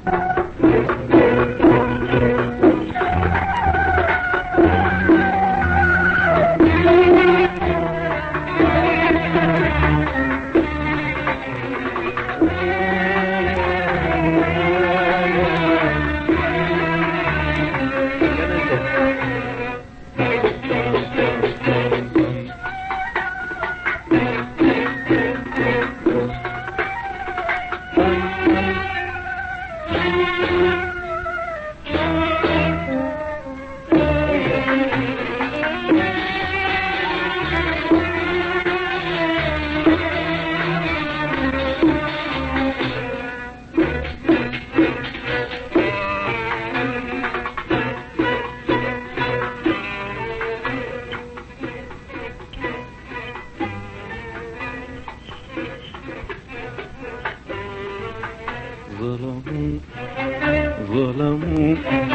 ظلموا ظلموا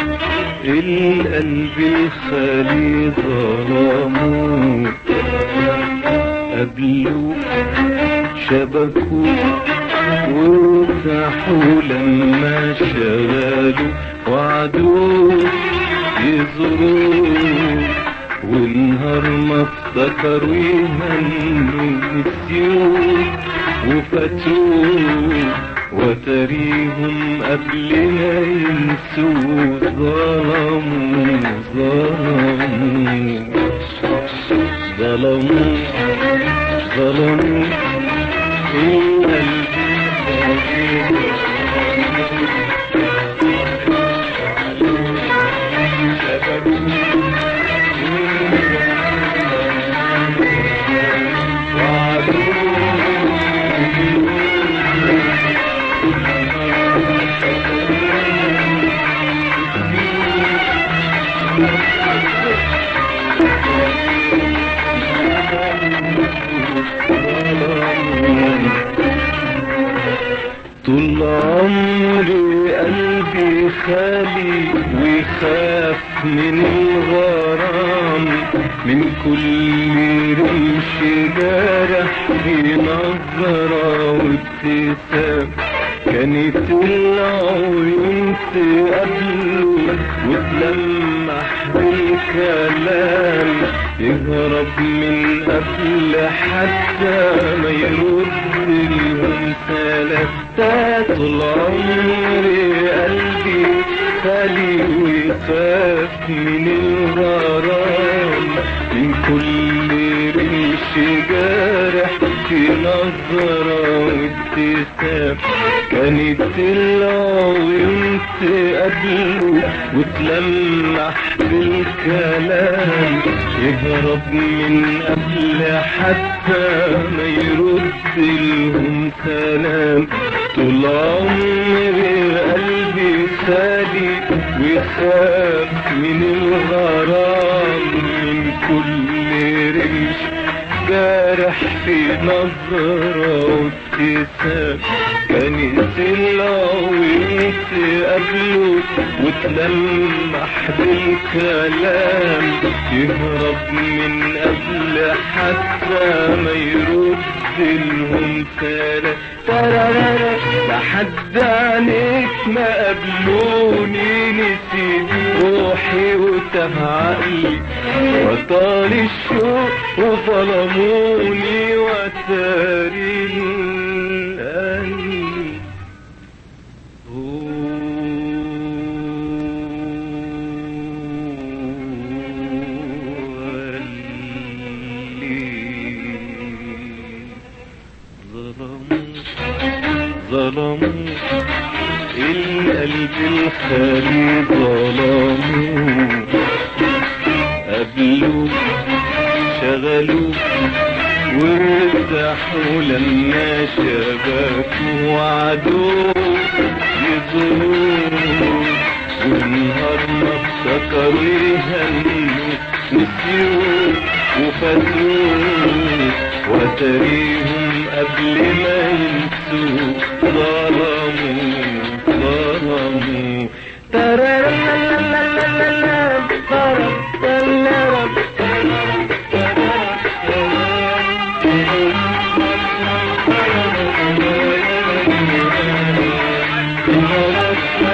القلب الخالي ظلموا قبلوا شبكوا وارتاحوا لما شغلوا وعدوا يزوروا والنهار ما افتكروا يهنوا نسيوا وفاتوا وتريهم قبل ما ينسوا ظلموا ظلموا ظلموا ظلموا طول عمري قلبي خالي ويخاف من الغرام من كل رمش جارح في نظرة وابتسام كانت العيون تقابله وتلمح بالكلام يهرب من قبل حتى ما يرد لهم سلام طول عمري قلبي خالي ويخاف من الغرام من كل ريش جارح في نظرة وابتسام كانت العيون تقابله وتلمح بالكلام يهرب من قبل حتى ما يرد لهم سلام طول عمري قلبي خالي ويخاف من الغرام من كل ريش جارح في نظرة وابتسام كانت العيون تقابله وتلمح بالكلام يهرب من قبل حتى ما يرد لهم سلام ترارارا لحد عليك ما قابلوني نسيت روحي وتاه عقلي وطال الشوق وظلموني وتاري القلب هو اللي ظلموا ظلموا القلب الخالي ظلموا قبلوا شغلوا وارتاحوا لما شبكوا وعدوا يزوروا والنهار ما افتكروا يهنوا نسيوا وفاتوا وتريهم قبل ما ينسوا ظلموا ظلموا ترارارارارارارا، ترارارارارا، ترارارارارا.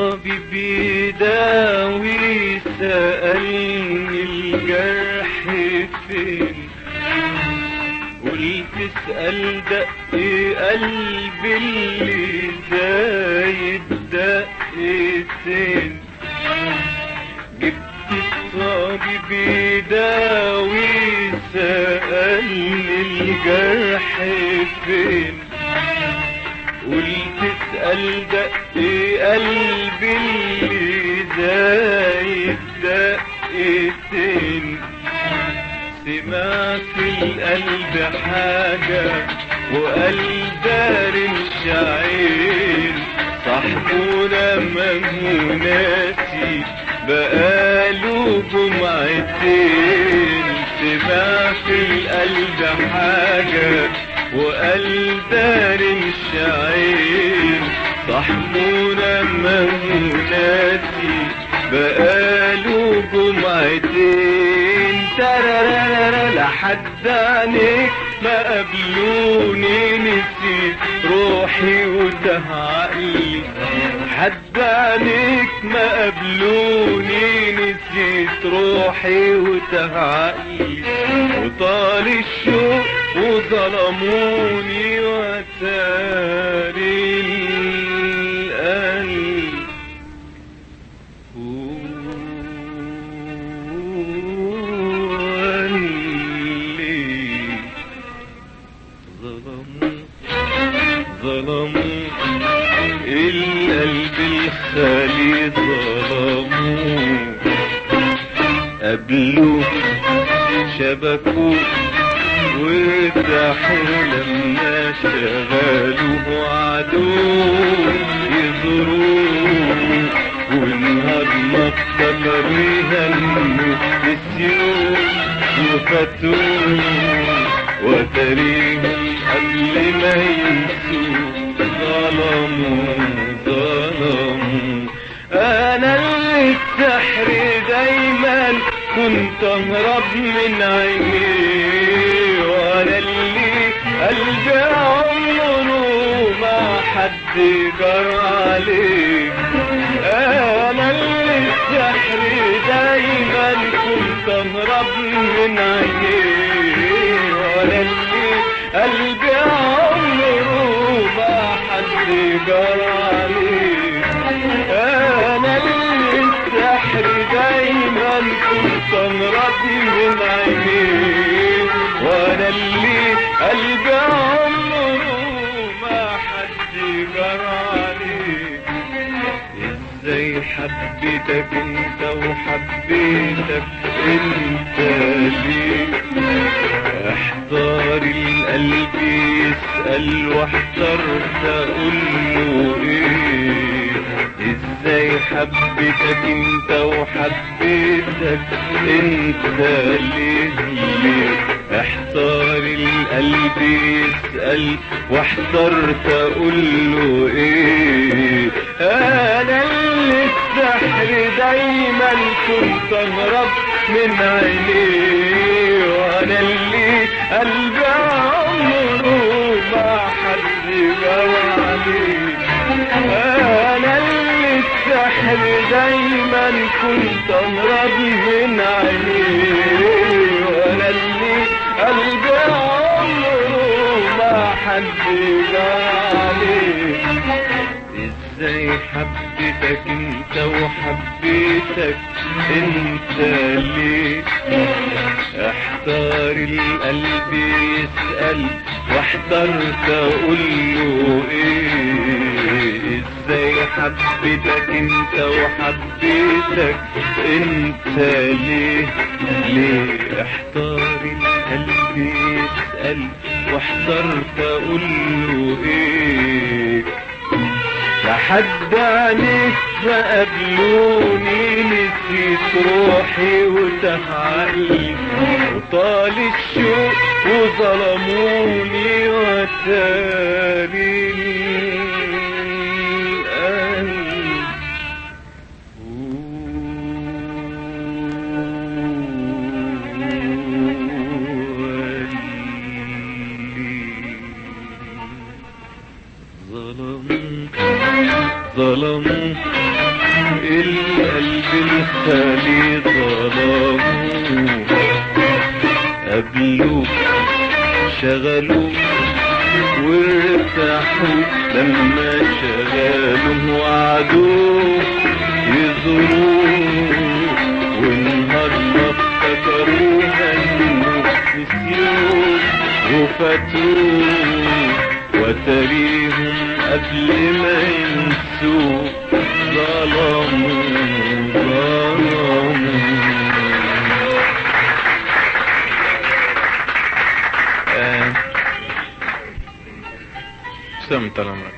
طبيب يداوي سألني الجرح فين قلت اسأل دق قلبي اللي زايد دقتين جبت الطبيب يداوي سألني الجرح فين قلت اسأل دق قلبي اللي زايد دقتين سمع في القلب حاجة وقال دار الشعير صاحبنا مهوناتي بقاله جمعتين سمع في القلب حاجة وقال دار الشعير صاحبنا مهوناتي بقاله جمعتين ترارارا لحد عينيك ما قبلوني نسيت روحي وده عقلي حد عينيك ما قبلوني نسيت روحي وده عقلي وطال الشوق وظلموني وتاري القلب واللي ظلموا ظلموا القلب الخالي ظلموا قبلوا شبكوا وارتاحوا لما شغلوه عدو يزوروه والنهار ما افتكروا يهنوا نسيوه وفاتوه وتريهم قبل ما ينسوا ظلموا ظلموا انا اللي السحر دايما كنت اهرب من عينيه وانا اللي قلبي عمره ما حد جرى عليه انا اللي السحر دايما كنت اهرب من عينيه وانا اللي قلبي عمره ما حد جرى عليه انا اللي السحر دايما كنت راضي من عينيه وانا اللي قلبي عمره ما حد جرى عليه ازاي حبيتك انت وحبيتك انت ليه احضر القلب يسأل واحترت اقول له ايه ازاي حبيتك انت وحبيتك انت ليه ليه احتار القلب يسأل واحترت اقول له ايه انا اللي السحر دايما كنت اهرب من عينيه وانا اللي قلبي عمره ما حد جرى عليه انا اللي السحر دايما كنت اهرب من عينيه وانا اللي قلبي عمره ما حد جرى عليه ازاي حبيتك انت وحبيتك انت ليه احتار القلب يسأل واحترت اقول له ايه ازاي حبيتك انت وحبيتك انت ليه ليه احتار القلب يسأل واحترت اقول له ايه لحد عليك فقبلوني نسيت روحي وتهعقلي وطال الشوق وظلموني وتاري القلب ظلموا ظلموا أهلي ظلموا قبلوك شغلوك وارتاحوا لما شغلوا وعدوك يزوروك والنهارده افتكروا هنوك نسيوك وفاتوك وتريهم قبل ما ينسوك ظلموا ظلموا آه. سلام طال عمرك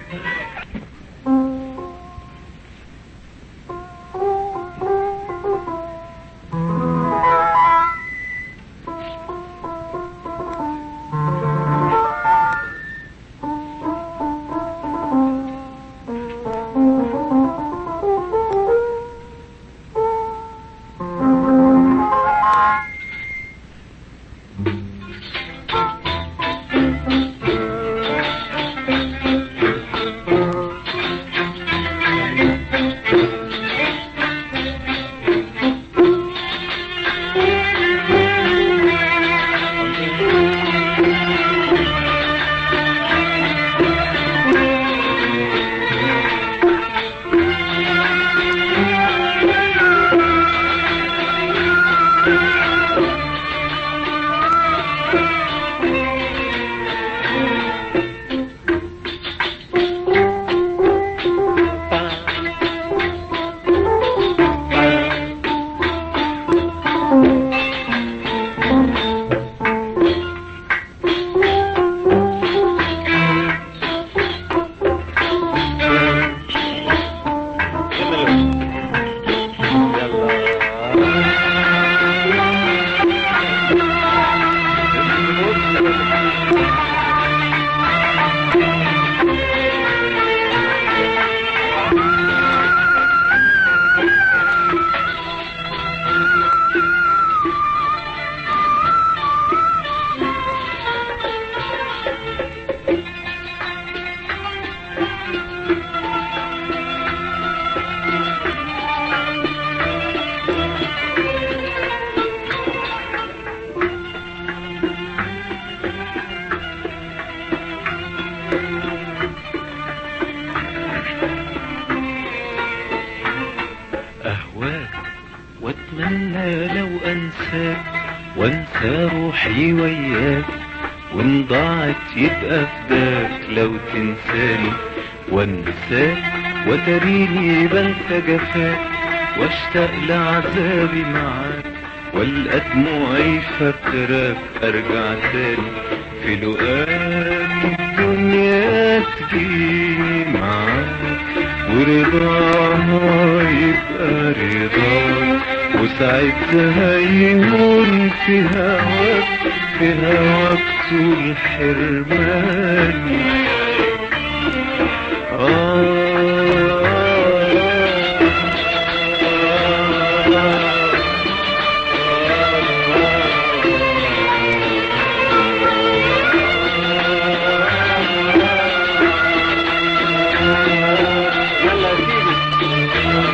أهواك واتمنى لو أنساك وانسى روحي وياك وان ضاعت يبقى فداك لو تنساني وانساك وتريني بنسى جفاك واشتاق لعذابي معاك والقى دموعي فاكراك ارجع تاني في لقاك الدنيا تجيني معاك ورضاها يبقى رضاك وساعتها يهون في هواك في هواك طول حرماني يلا سيدي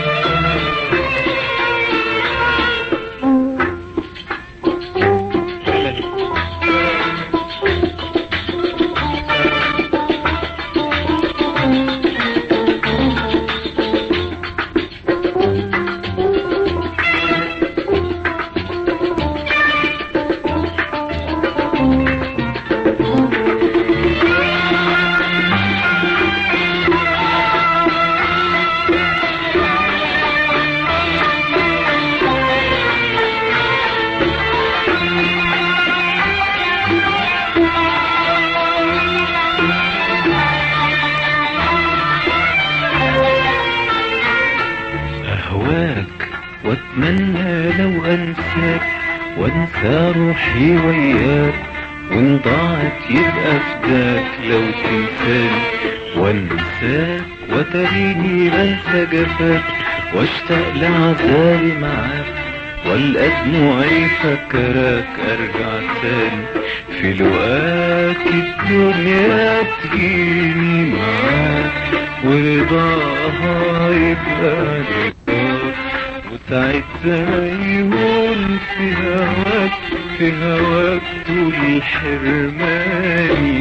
أهواك واتمنى لو أنساك وانسى روحي وياك وان ضاعت يبقى فداك لو تنساني وانساك وتريني بنسى جفاك واشتاق لعذابي معاك والقى دموعي فاكراك ارجع تاني في لقاك الدنيا تجيني معاك ورضاها يبقى رضاك ساعتها يهون في هواك في هواك طول حرماني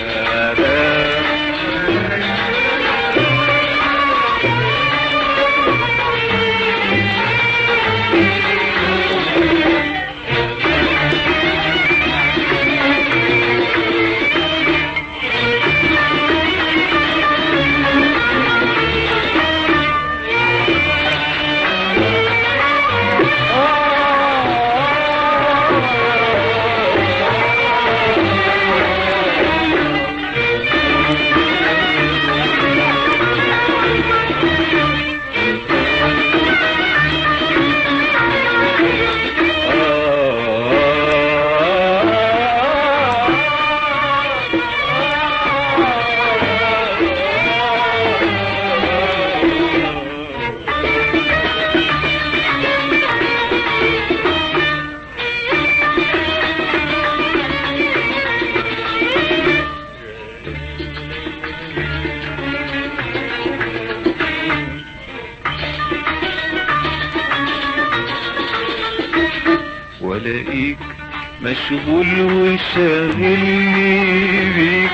والاقيك مشغول وشاغلني بيك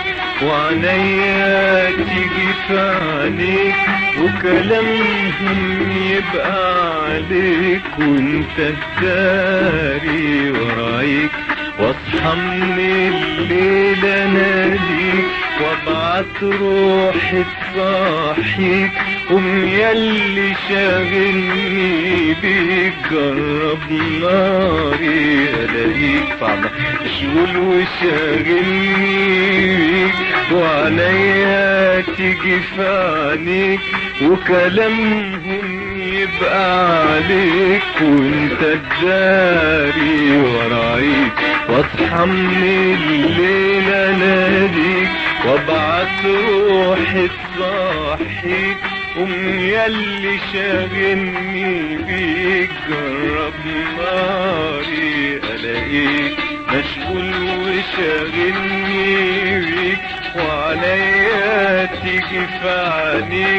وعليا تيجي في عليك وكلامهم يبقى عليك وانت تداري ورايك واصحى من الليل اناديك وابعت روحي تصحيك قوم ياللي شاغلني بيك جرب ناري الاقيك فعلا مشغول وشاغلني بيك وعليا تيجي في عينيك وكلامهم يبقى عليك وانت تداري ورايك واصحى من الليل اناديك وابعت روحي تصحيك قوم ياللي شاغلني بيك جرب ناري الاقيك مشغول وشاغلني بيك وعليا تيجي في عينيك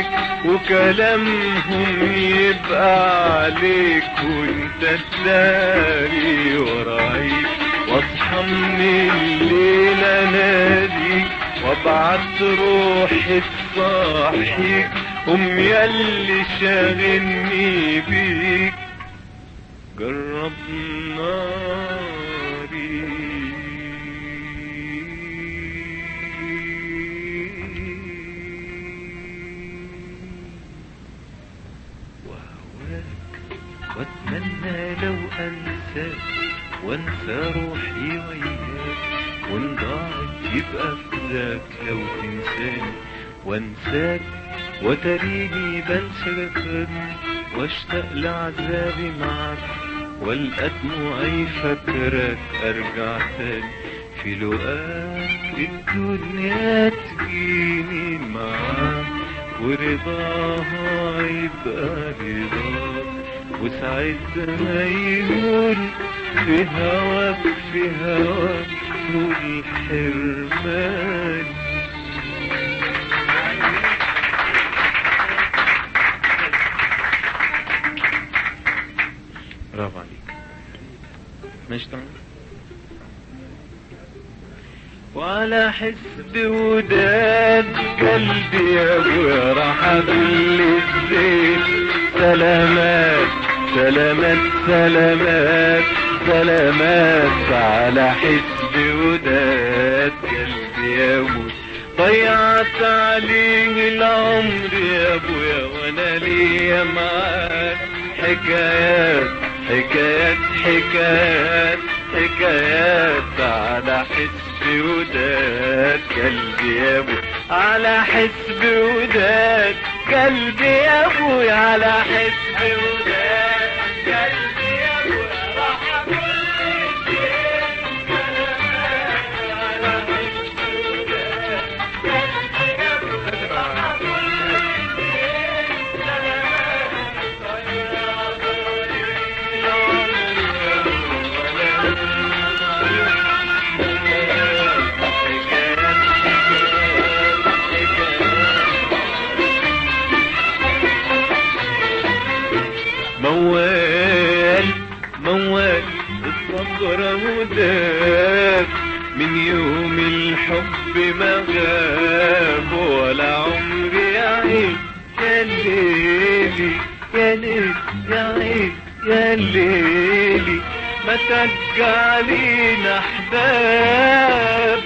وكلامهم يبقى عليك وانت تداري ورايك واصحى من الليل اناديك وابعت روحي تصحيك قوم ياللي شاغلني بيك جرب ناري وهواك واتمنى لو انساك وانسى روحي وياك وان ضاعت يبقى فداك لو تنساني وانساك وتريني بنسى جفاك واشتاق لعذابي معاك والقى دموعي فاكراك ارجع تاني في لقاك الدنيا تجيني معاك ورضاها يبقى رضاك وساعتها يهون في هواك في هواك طول حرماني برافو عليك ماشي تمام وعلى حسب وداد قلبي يا ابويا راح اقول الزين سلامات سلامات سلامات سلامات على حسب وداد قلبي يا ابويا ضيعت عليه العمر يا ابويا وانا ليا معاك حكايات حكايات حكايات حكايات على حسب وداد قلبي يا ابو على حسب وداد قلبي يا ابوي على حسب وداد قلبي يا ابو راح اقول على حسب وداد قلبي يا ابو راح اقول موال موال الصبر هداك من يوم الحب ما غاب ولا عمري يا عيد يا ليلي يا ليل يا عيد يا ليلي ما ترجعلينا احباب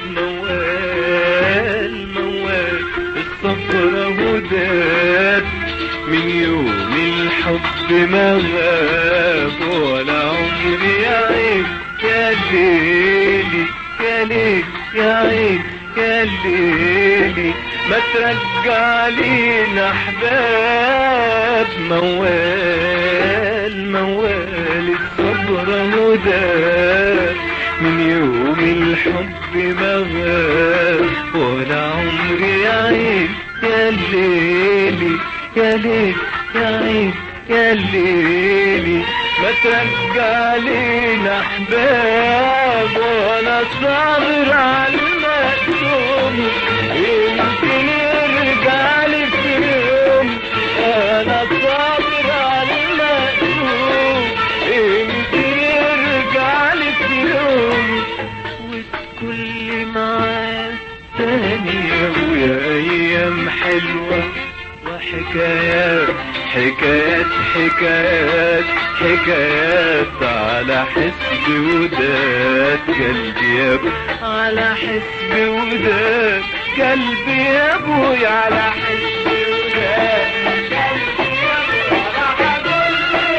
موال موال الصبر هداك من يوم الحب ما غاب ولا عمري يا عيد يا ليلي يا ليل يا عيد يا ليلي ما ترجع لينا احباب موال موال الصبر هدى من يوم الحب ما غاب ولا عمري يا عيد يا ليلي يا ليل يا عيد يا ليلي ما ترجع لينا احباب وانا صابر على المكتوم يمكن يرجع لي في يوم انا صابر على المكتوم يمكن يرجع لي في يوم وتكل معاه تاني يا ابويا ايام حلوه وحكايات حكايات حكايات حكايات على حسب وداد قلبي يا ابو على حسب وداد قلبي يا ابوي على حسب وداد قلبي يا ابوي على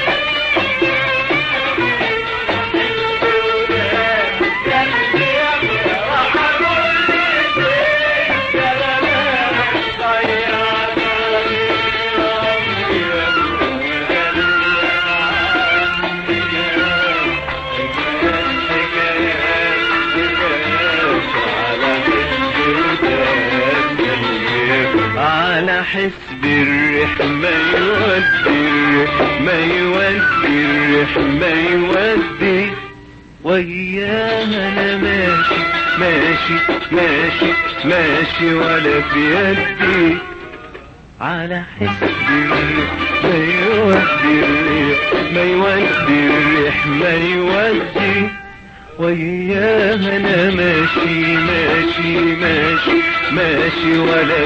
على حسب الريح ما يودي الريح ما يودي الريح ما يودي وياها انا ماشي ماشي ماشي ماشي ولا بيدي على حسب الريح ما يودي الريح ما يودي الريح ما يودي وياها انا ماشي ماشي ماشي ماشي ولا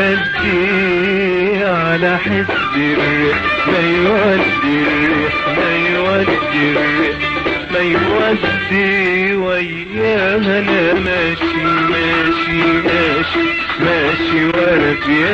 بيدي على حسب الريح ما يودي الريح ما يودي الريح ما يودي وياها انا ماشي ماشي ماشي ماشي ولا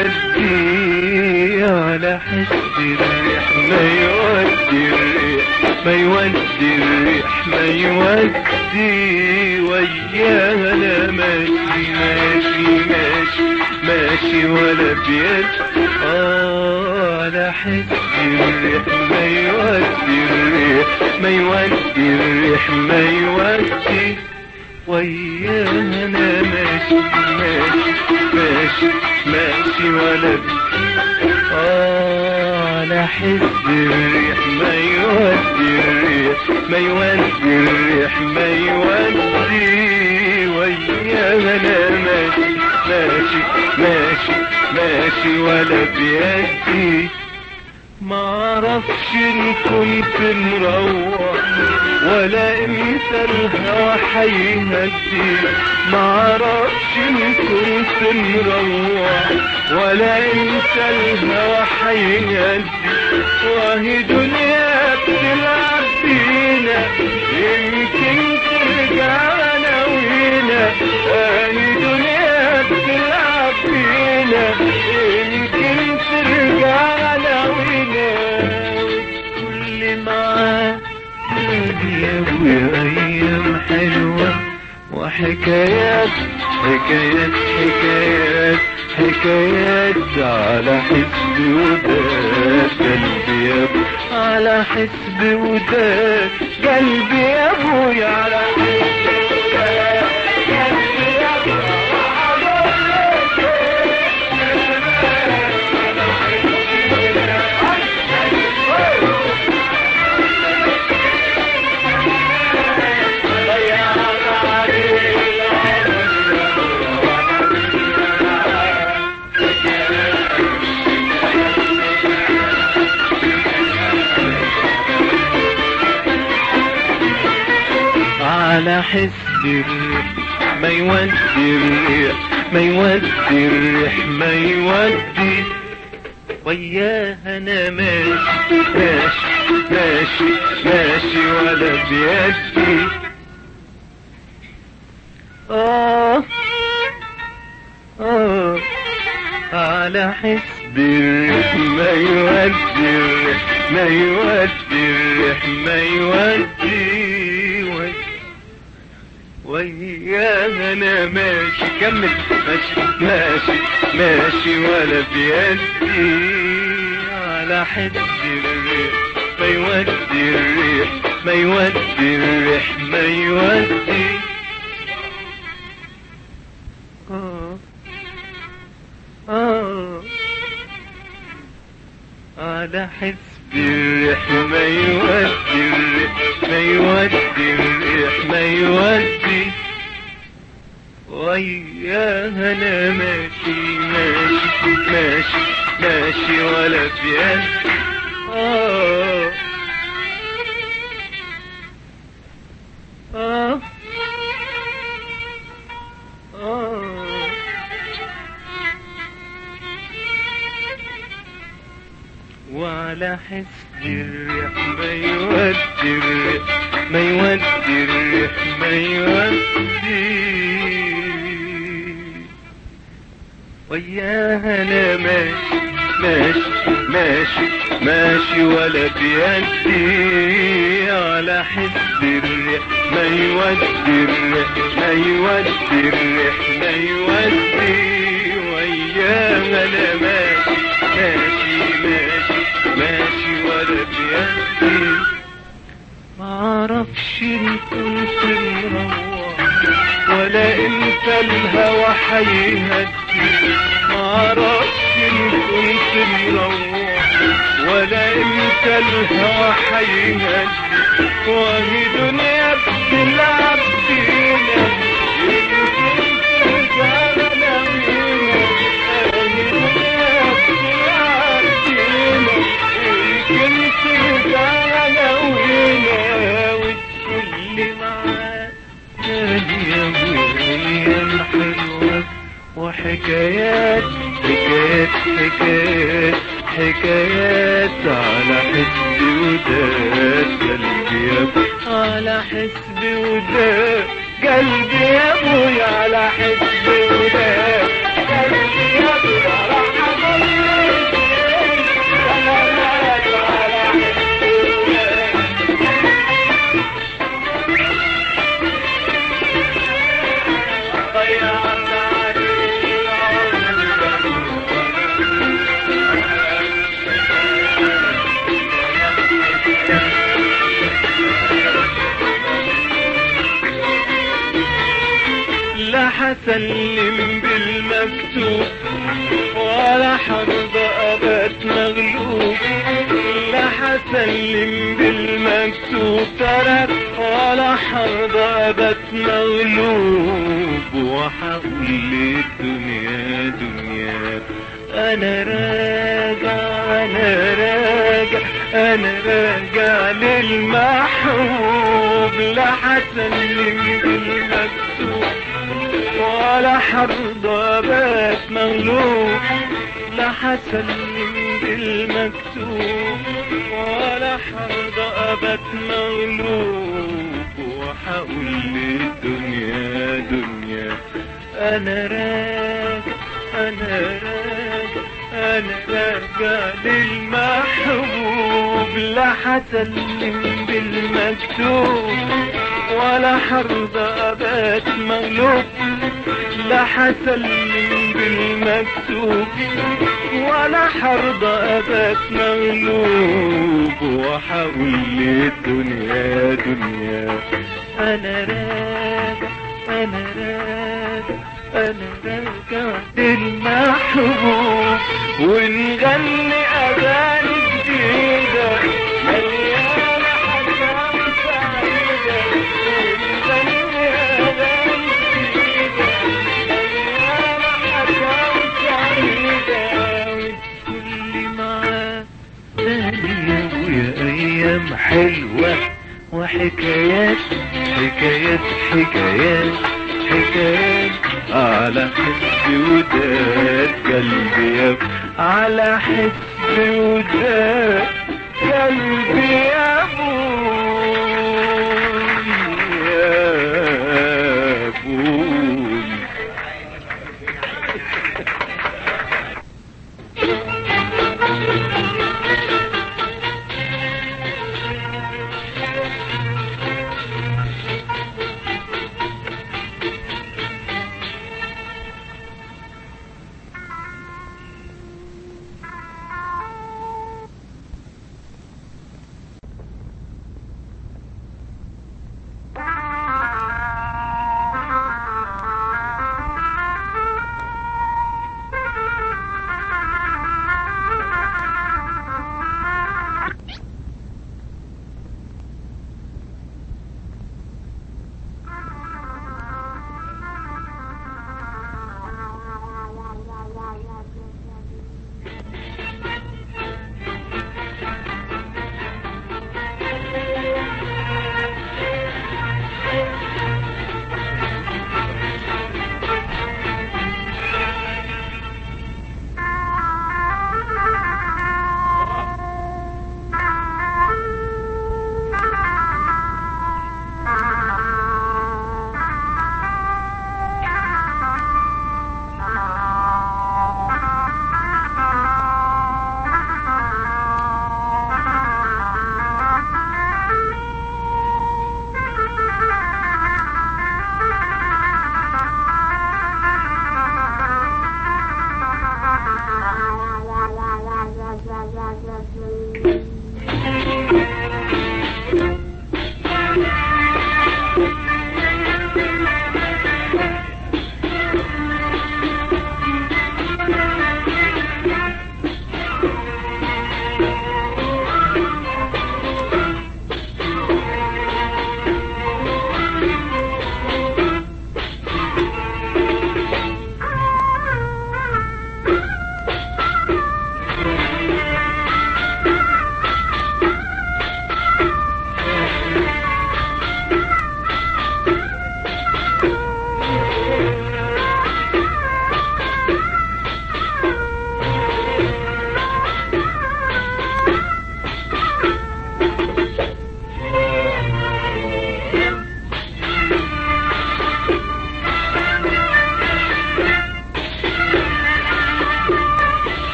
بيدي على حسب الريح ما يودي الريح ما يودي الريح ما يودي وياها انا ماشي ماشي ماشي ماشي ولا بيد اه على حسب الريح ما يودي الريح ما يودي الريح ما يودي وياها انا ماشي ماشي ماشي ماشي ولا آه على حسب الريح ما يودي الريح ما يودي الريح ما يودي وياها انا ماشي ماشي ماشي ماشي ولا بيدي ما اعرفش ان كنت مروح ولا امتى الهوى حيهدي ما اعرفش ان كنت مروح ولا امتى الهوى حيهدي وهي دنيا بتلعب بينا يمكن ترجع ناوينا وهي دنيا بتلعب بينا يمكن ترجع ناوينا كل معاه يا ابويا ايام حلوه وحكايات حكايات حكايات حكايات على حسب وداد قلبي يا ابو على حسب وداد قلبي يا ابويا على حسب وداد قلبي يا على حسب الريح ما يودي الريح ما يودي الريح ما يودي وياها انا ماشي ماشي ماشي ماشي ولا بيدي آه آه على حسب الريح ما يودي الريح ما يودي الريح ما يودي وي- وياها انا ماشي كمل ماشي ماشي ماشي ولا بيدي على حسب الريح ما يودي الريح ما يودي الريح ما يودي آه آه على حسب الريح ما يودي الريح ما يودي الريح ما يودي وياها انا ماشي ماشي ماشي ماشي ولا بيد آه آه آه وعلى حسب الريح ما يودي الريح ما يودي الريح ما يودي وياها انا ماشي ماشي ماشي ماشي ولا بيدي على حسب الريح ما يودي الريح ما يودي الريح ما يودي وياها انا ماشي ماشي ماشي ماشي ولا بيدي معرفش ان كنت مروح ولا انت الهوى حيهدي معرفش ان كنت مروح ولا انت الهوى حيهدي وهي دنيا بتلعب بينا يمكن ترجعنا بينا وهي دنيا بتلعب بينا يمكن ترجعنا وينا وتكل معانا يا ايام حلوه وحكايات حكايات حكايات حكايات على حسب وداد قلبي يا ابو على حسب وداد قلبي يا ابوي على حسب وداد قلبي يا ابوي على حسب لا حسلم بالمكتوب ولا حرضى أبد مغلوب لا حسلم بالمكتوب ترك ولا حرضى أبد مغلوب وحقول للدنيا دنيا أنا راجع أنا راجع أنا راجع للمحبوب لا حسلم بالمكتوب ولا حرضى بات مغلوب لا حسلم بالمكتوب ولا حرضى أبت مغلوب وحقول للدنيا دنيا أنا راجع أنا راجع أنا راجع للمحبوب لا حسلم بالمكتوب ولا حرضى أبات مغلوب لا حسلم بالمكتوب ولا حرضى أبات مغلوب وحقول للدنيا دنيا أنا راجع أنا راجع أنا راجع للمحبوب ونغني أغاني جديدة مليانة حكاوي سعيدة ونغني أغاني جديدة مليانة حكاوي سعيدة وتقولي معاه تاني يا أبويا أيام حلوة وحكايات حكايات حكايات حكايات على حسب وداد قلبي يا على حسب وداد قلبي يا بوي يا بوي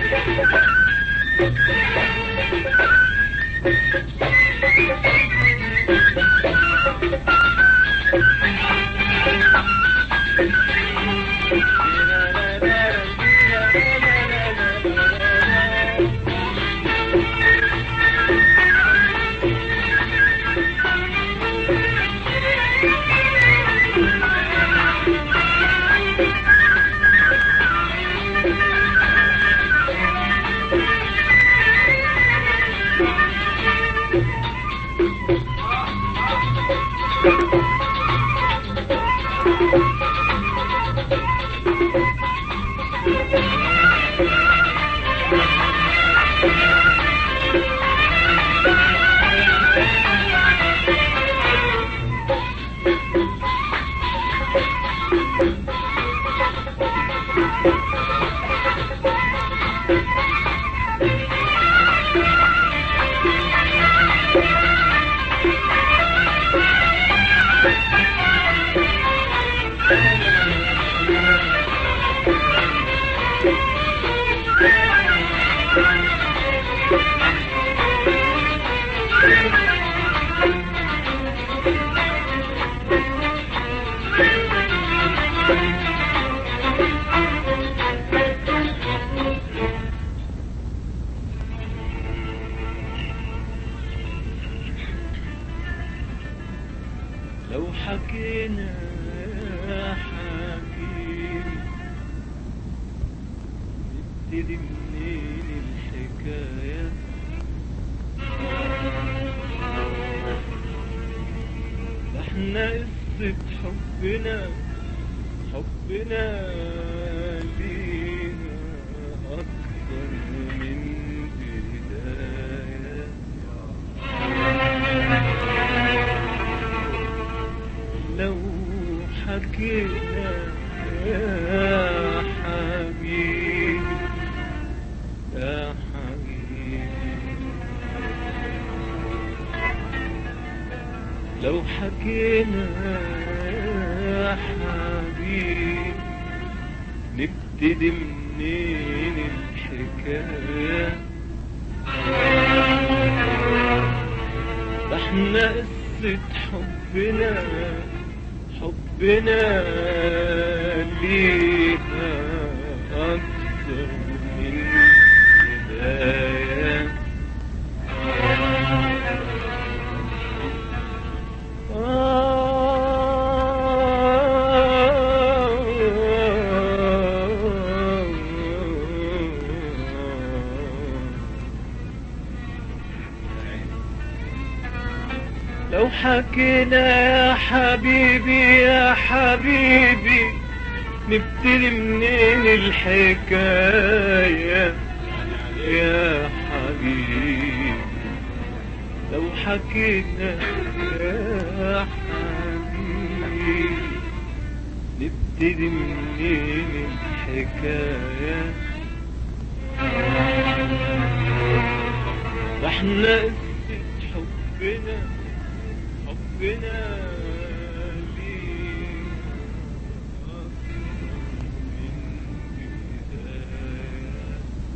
لو حكينا يا حبيبي نبتدي منين الحكاية ده احنا قصة حبنا حبنا لينا أكتر من بداية لو حكينا يا حبيبي يا حبيبي لو حكينا يا حبيبي نبتدي منين الحكايه ده احنا قصة حبنا حبنا ليها أكتر من بداية لو حكينا يا حبيبي يا حبيبي نبتدي منين الحكاية يا حبيبي لو حكينا يا حبيبي نبتدي منين الحكاية ده احنا قصة حبنا حبنا ليه أكتر من بداية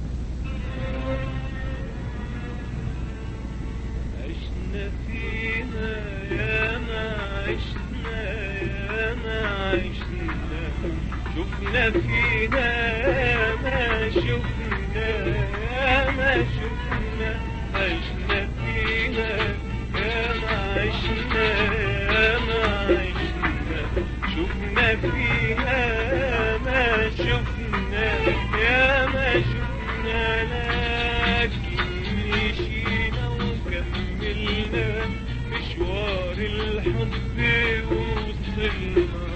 عشنا فيها يا ما عشنا يا ما عشنا شفنا فيها يا ما شفنا يا ما شفنا عشنا فيها يا ما عشنا يا ما عشنا شفنا فيها يا ما شفنا يا ما شفنا لكن مشينا وكملنا مشوار الحب وصلنا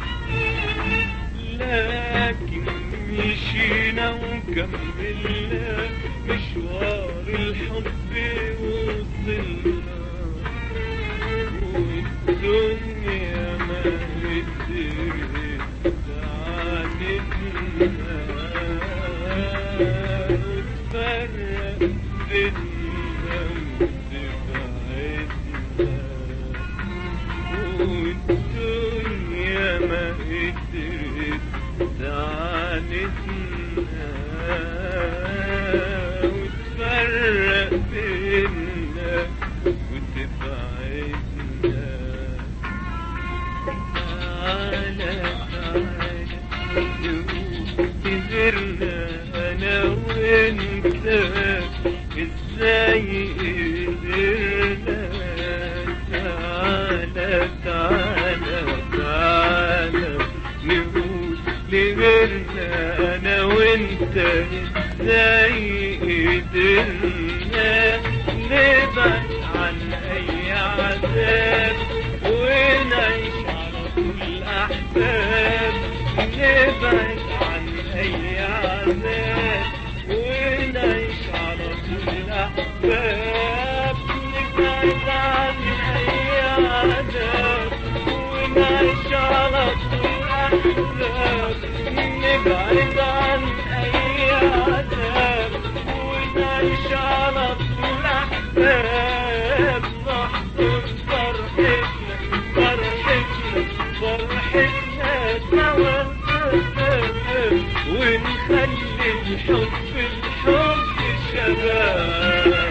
لكن مشينا وكملنا مشوار الحب وصلنا والدنيا ما قدرت تعاندنا وتفرق بينا وتبعدنا والدنيا ما قدرت تعاندنا بينا وتبعدنا تعالى تعالى كبرنا انا وانت ازاي قدرنا تعالى تعالى تعالى نقول لغيرنا انا وانت ازاي قدرنا نبعد عن اي عذاب ونعيش على طول احباب نبعد عن اي عذاب ونعيش على طول احباب نبعد عن اي عذاب ونعيش على طول احباب نبعد عن اي عذاب ونعيش على طول احباب نحضر فرحتنا فرحتنا فرحتنا سوا ونخلي الحب الحب شباب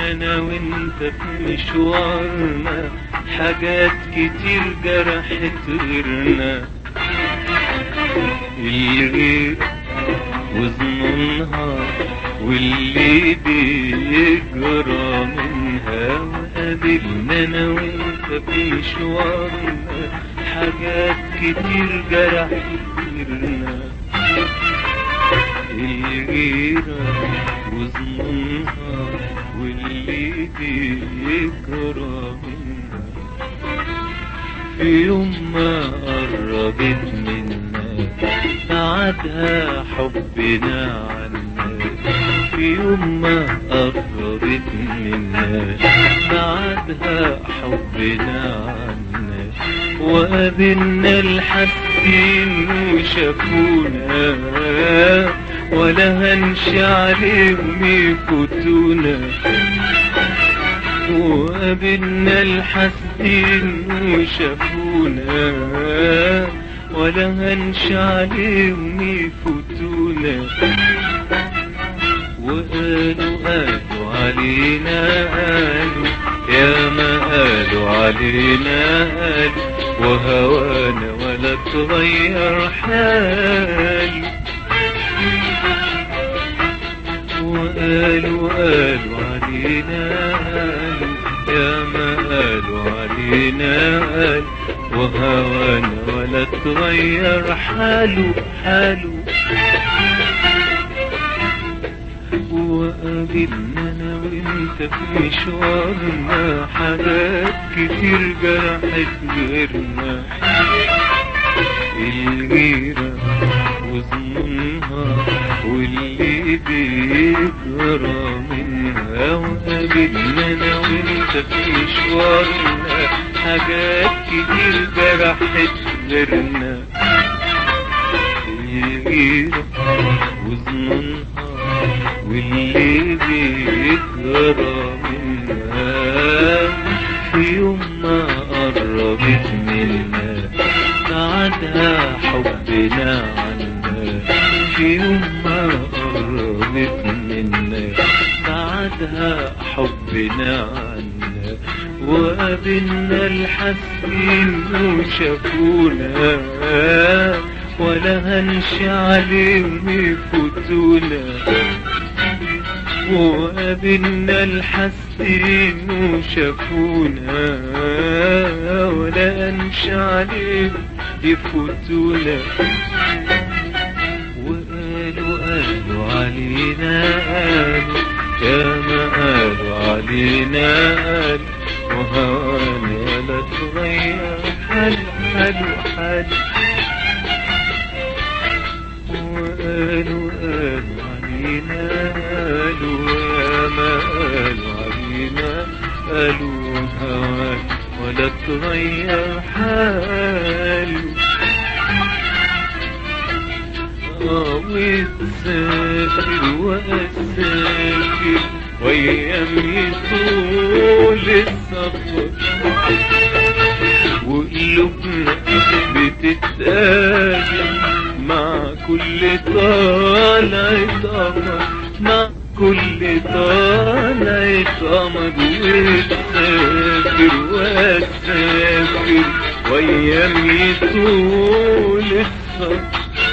انا وانت في مشوارنا حاجات كتير جرحت غيرنا الغير وظنونها واللي بيجرى منها وقابلنا انا وانت في مشوارنا حاجات كتير جرحت غيرنا الغيرة وظنونها واللي بيجرى منها في يوم ما قربت منا بعدها حبنا عنا في يوم ما قربت منا بعدها حبنا عنا وقابلنا الحاسين وشافونا ولا هنشي عليهم يفوتونا وقابلنا الحاسين وشافونا ولا هنشي عليهم يفوتونا وقالوا قالوا علينا قالوا يا ما قالوا علينا قالوا وهوانا ولا تغير حال وقالوا قالوا علينا قالوا يا ما قالوا علينا قالوا وهوانا ولا تغير حاله حاله وقابلنا انا وانت في مشوارنا حاجات كتير جرحت غيرنا الغيرة وظنونها واللي بيجرى منها وقابلنا انا وانت في مشوارنا حاجات كتير جرحت غيرنا الغيرة وظنونها واللي بيجرى منها في يوم ما قربت منا بعدها حبنا عنا في يوم ما قربت منا بعدها حبنا عنا وقابلنا الحاسين وشافونا ولا هنشي عليهم يفوتونا وقابلنا الحاسين وشافونا ولا هنشي عليهم يفوتونا وقالوا قالوا علينا قالوا يا ما قالوا علينا قالوا وهوانا ولا تغير حال حال حال وقالوا قالوا علينا قالوا يا ما قالوا علينا قالوا هواك ولا تغير حاله اه وتسافر واسافر وايام طول السفر وقلوبنا بتتقابل مع كل طالعة قمر مع كل طالعة قمر وتسافر واسافر وايام طول السفر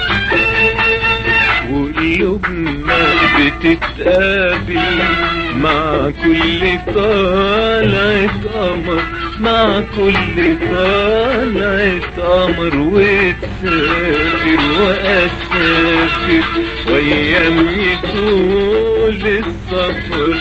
وقلوبنا بتتقابل مع كل طالعة قمر مع كل طالعة قمر وتسافر وأسافر وأيام طول السفر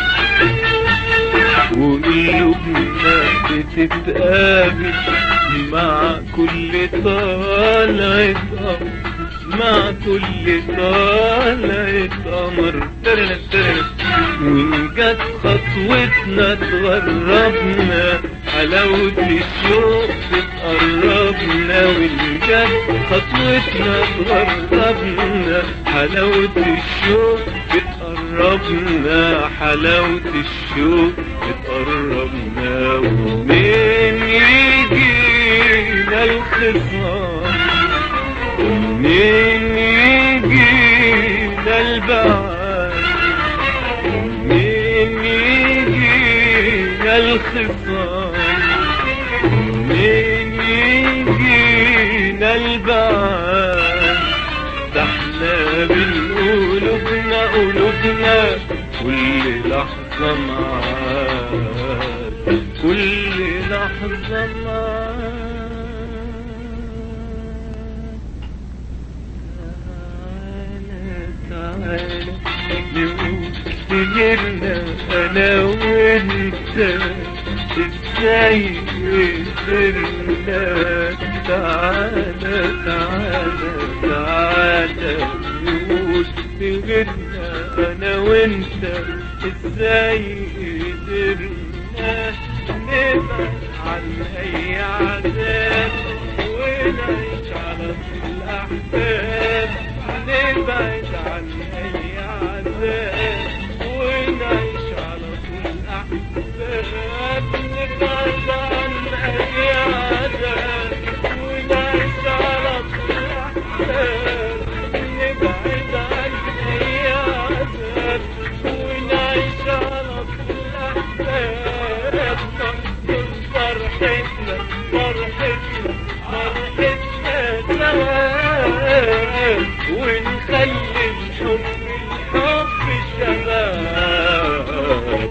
وقلوبنا بتتقابل مع كل طالعة قمر مع كل طالعة قمر ترن ترن وإن جت خطوتنا تغربنا حلاوة الشوق بتقربنا وإن جت خطوتنا تغربنا حلاوة الشوق بتقربنا حلاوة الشوق بتقربنا ومين يجينا الخصام ومين يجينا البعد ومين يجينا الخصام منين يجينا البعاد ده احنا بنقولبنا قلوبنا كل لحظة معاك كل لحظة معاك تعالى نقول سهرنا انا وانت ازاي قدرنا تعالى تعالى تعالى نقول سهرنا انا وانت ازاي قدرنا نبعد عن اي عذاب ونعيش على طول احباب نبعد عن اي عذاب ونعيش على طول احباب نبعد عن اي عذاب ونعيش على طول احباب نبعد عن اي عذاب ونعيش على طول احباب ننصر فرحتنا فرحتنا فرحتنا سوا ونخلي الحب الحب شباب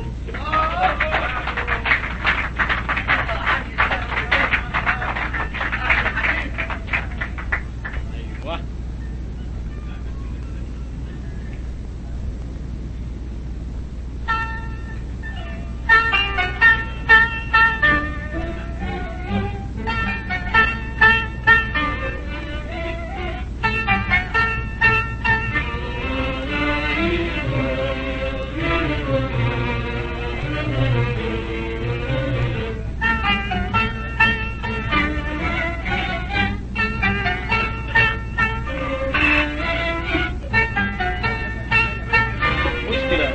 مشكلة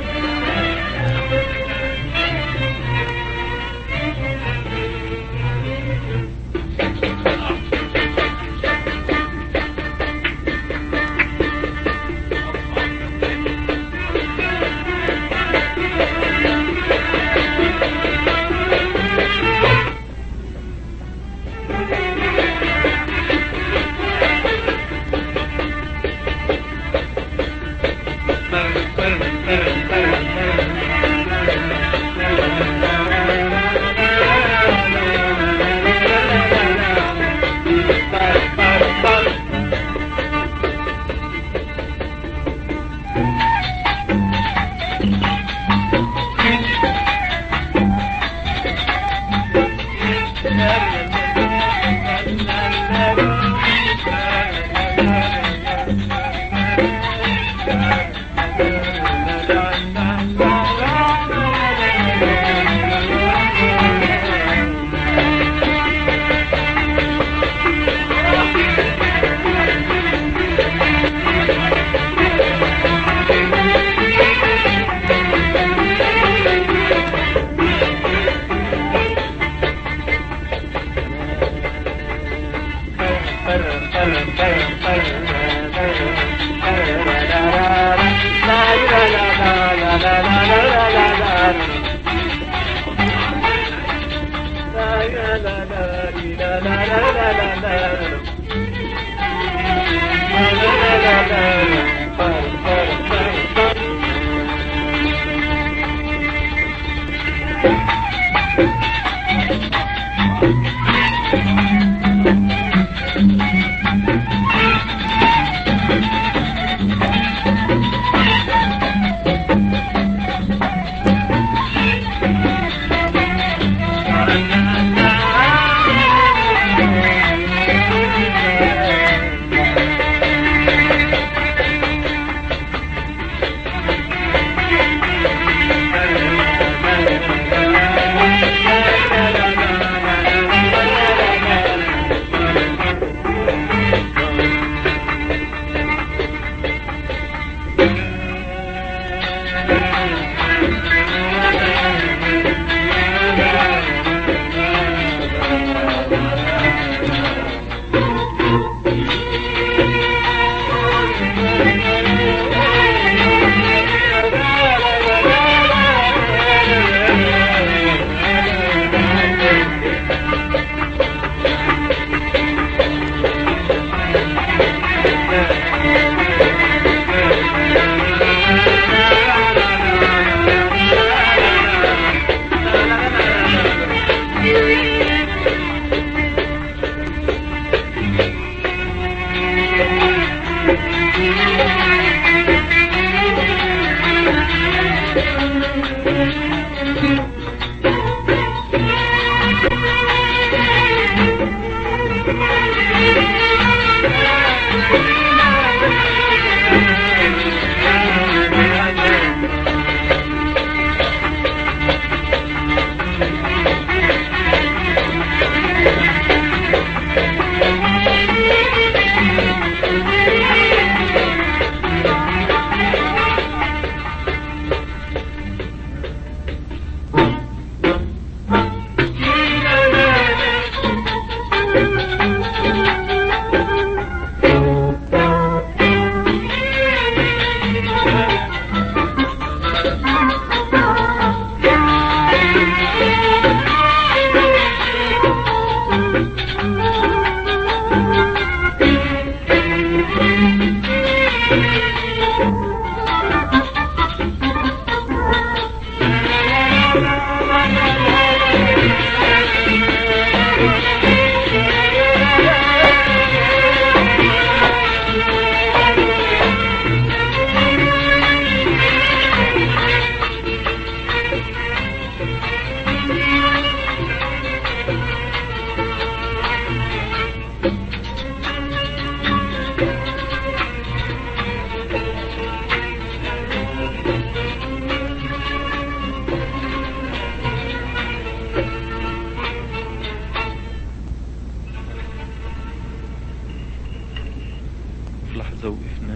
في لحظة وقفنا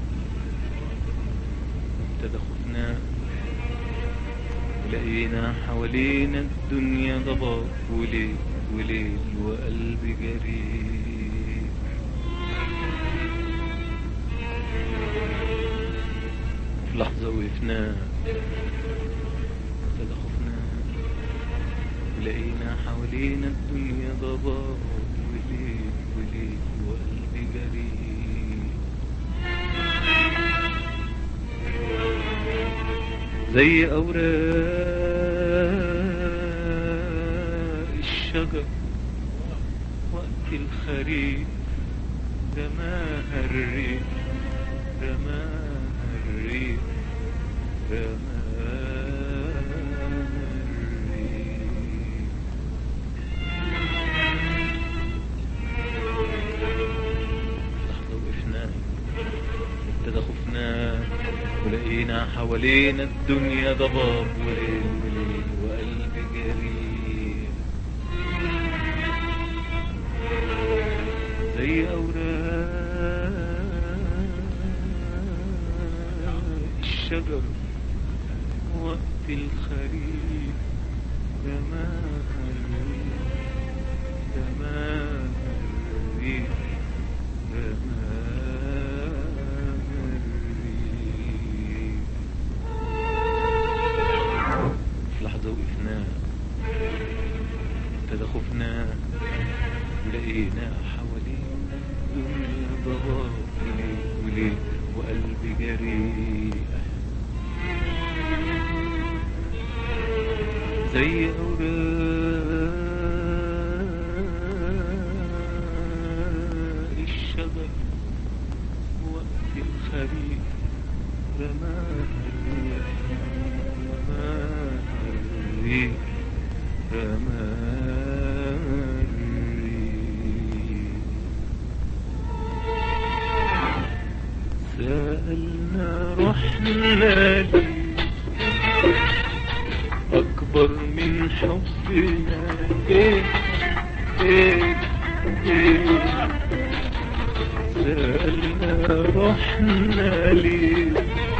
ابتدى خوفنا ولقينا حوالينا الدنيا ضباب وليل وليل وقلبي جريء في لحظة وقفنا ابتدى خوفنا ولقينا حوالينا الدنيا ضباب وليل وليل وقلبي جريء زي أوراق الشجر وقت الخريف رماها الريح رماها الريح رماها الريح لحظة وقفنا ابتدى خوفنا ولقينا حوالينا الدنيا ضباب وليل وليل وقلبي جريء زي أوراق الشجر وقت الخريف رماها الريح رماها الريح رماها الريح في لحظة وقفنا ابتدى خوفنا ولقينا حوالينا الدنيا ضباب وليل وليل وقلبي جريء زي أوراق الشجر وقت الخريف رماها الريح رماها الريح رماها الريح سألنا رحنا ليه أكبر من حبنا إيه إيه إيه سألنا رحنا ليه